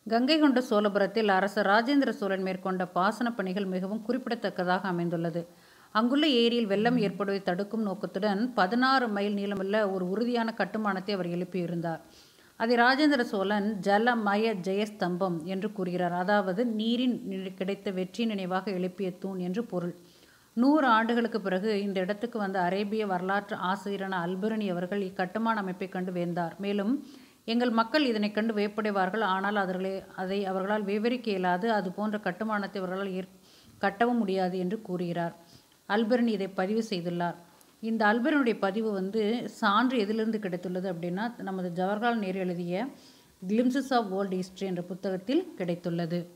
கங்கை கொண்ட சோழபுரத்தில் அரசர் ராஜேந்திர சோழன் மேற்கொண்ட பாசன பணிகள் மிகவும் குறிப்பிடத்தக்கதாக அமைந்துள்ளது அங்குள்ள ஏரியில் வெள்ளம் ஏற்படுவதை தடுக்கும் நோக்கத்துடன் பதினாறு மைல் நீளமுள்ள ஒரு உறுதியான கட்டுமானத்தை அவர் எழுப்பியிருந்தார் அதை ராஜேந்திர சோழன் ஜலமய ஜெயஸ்தம்பம் என்று கூறுகிறார் அதாவது நீரின் கிடைத்த வெற்றி நினைவாக எழுப்பிய தூண் என்று பொருள் நூறு ஆண்டுகளுக்கு பிறகு இந்த இடத்துக்கு வந்த அரேபிய வரலாற்று ஆசிரியரான அல்பரணி அவர்கள் இக்கட்டுமான அமைப்பை கண்டு வேந்தார் மேலும் எங்கள் மக்கள் இதனை கண்டு வியப்படைவார்கள் ஆனால் அவர்களே அதை அவர்களால் விவரிக்க இயலாது அது போன்ற கட்டுமானத்தை அவர்களால் ஏற் கட்டவும் முடியாது என்று கூறுகிறார் அல்பரணி இதை பதிவு செய்துள்ளார் இந்த அல்பரனுடைய பதிவு வந்து சான்று எதிலிருந்து கிடைத்துள்ளது அப்படின்னா நமது ஜவஹர்லால் நேரு எழுதிய கிளிம்சஸ் ஆஃப் வேர்ல்டு ஹிஸ்ட்ரி என்ற புத்தகத்தில் கிடைத்துள்ளது